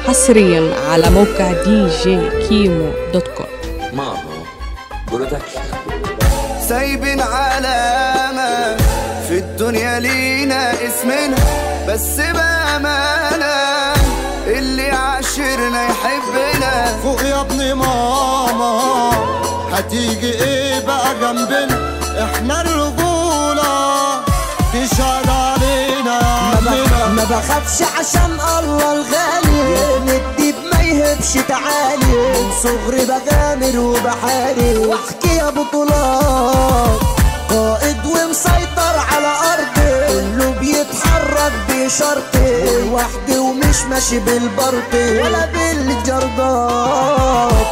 حصريا على موقع دي جي كيمو دوت كوم مامو برودكشن سايبين علامة في الدنيا لينا اسمنا بس بأمانة اللي عاشرنا يحبنا فوق يا ابن ماما هتيجي ايه بقى جنبنا احنا الرجولة تشهد علينا يا عمنا ما بخافش عشان الله الغالي ندي ما يهبش تعالي من صغري بغامر وبحارب واحكي يا بطولات قائد ومسيطر على ارضي كله بيتحرك بشرطي لوحدي ومش ماشي بالبرطي ولا بالجردات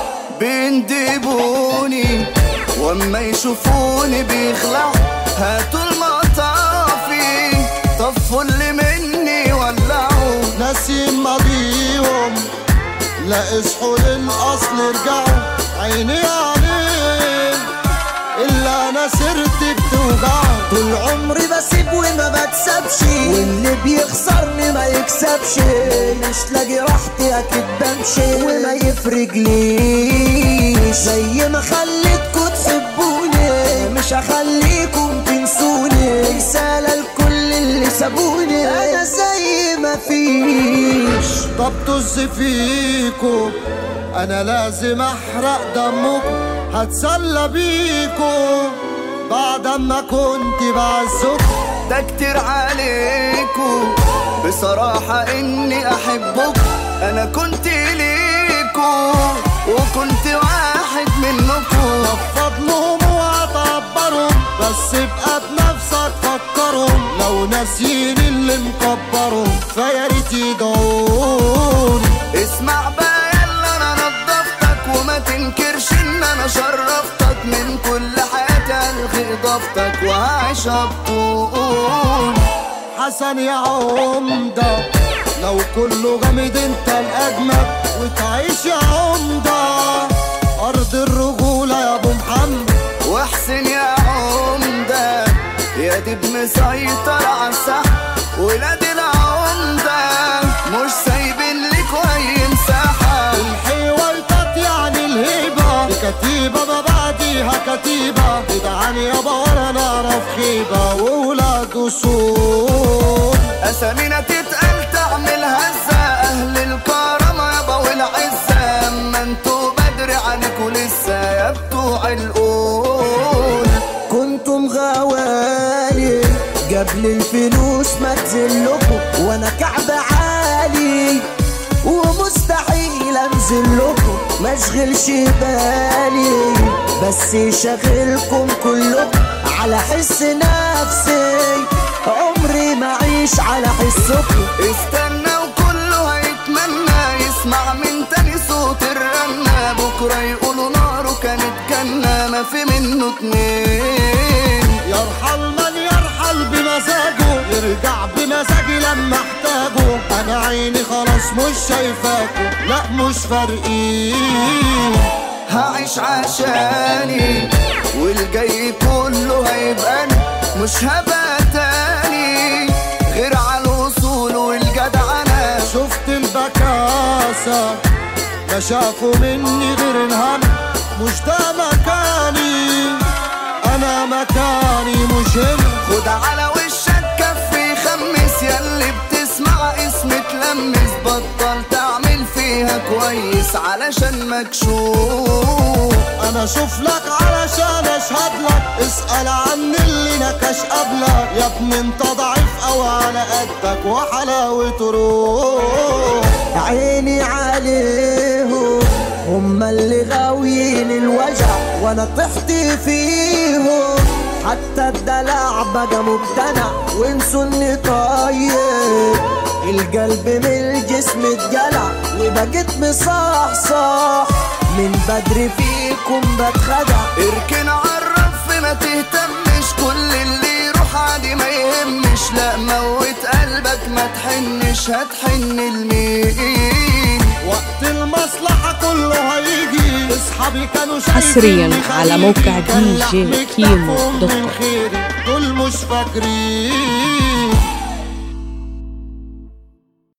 بيندبوني واما يشوفوني بيخلعوا هاتوا المطافي طفوا اللي مني ولعوا ناسين ماضيهم لا اصحوا للاصل ارجعوا عيني عليك الا انا سرت بتوجعوا طول عمري بسيب وما بكسبش واللي بيخسرني ما يكسبش مش لاقي راحتي اكيد بمشي وما يفرقليش زي ما خليتكوا تحبوني مش هخليكم تنسوني رسالة لكل اللي سابوني انا زي ما فيش طب طز فيكو انا لازم احرق دمكم هتسلى بيكو بعد ما كنت بعزكم ده كتير عليكوا بصراحة اني احبكوا انا كنت ليكوا وكنت واحد منكوا فضلهم وهتعبرهم بس ابقى بنفسك فكرهم لو ناسيين اللي مكبرهم فيا ريت يدعوني اسمع بقى يلا انا نضفتك وما تنكرش ان انا شرفتك من كل حياتي الغي اضافتك وهعيشها بطول حسن يا عمدة لو كله جامد انت الاجمد وتعيش يا عمدة ارض الرجولة يا ابو محمد واحسن يا عمدة يا دب مسيطر عالساحة ولاد العمدة مش سايبين لك اي مساحة الحويطات يعني الهيبة الكتيبة ما بعديها كتيبة جدعان يابا ولا نعرف خيبة وولاد وصول اسامينا تتقال تعمل هزة اهل الكرامة يابا والعزة اما انتوا بدري عنكوا لسه يا بتوع القول كنتم غوالي قبل الفلوس ما تزلكم وانا كعب عالي ومستحيل انزل لكم ما اشغلش بالي بس شغلكم كلكم على حس نفسي عمري ما اعيش على حسكم استنى وكله هيتمنى يسمع من تاني صوت الرنة بكرة يقولوا ناره كانت جنة ما في منه اتنين يرحل من يرحل بمزاجه يرجع بمزاجي لما احتاجه انا عيني خلاص مش شايفاكوا لا مش فارقين هعيش عشاني والجاي كله هيبقى انا مش هبقى تاني غير على الوصول والجدعنة شفت البكاسة ما شافوا مني غير الهم مش ده مكاني انا مكاني مش هنا خد على وشك كفي خمس ياللي بتسمع اسم تلمس بطل تعمل فيها كويس علشان مكشوف انا اشوف لك علشان اشهد لك اسأل عن اللي نكش قبلك يا ابني انت ضعيف او على قدك وحلاوة روح عيني عليهم هم اللي غاويين الوجع وانا طحت فيهم حتى الدلع بقى مبتنع وانسوا اني طيب القلب من الجسم اتجلع وبقيت مصحصح من بدري فيكم بتخدع اركن عالرف ما تهتمش كل اللي يروح عادي ما يهمش لا موت قلبك ما تحنش هتحن لمين وقت المصلحة كله هيجي اصحابي كانوا شايفين حصرياً على موقع كان دي جي لحم كيمو كتافهم دوت من كوم. خيري دول مش فاكرين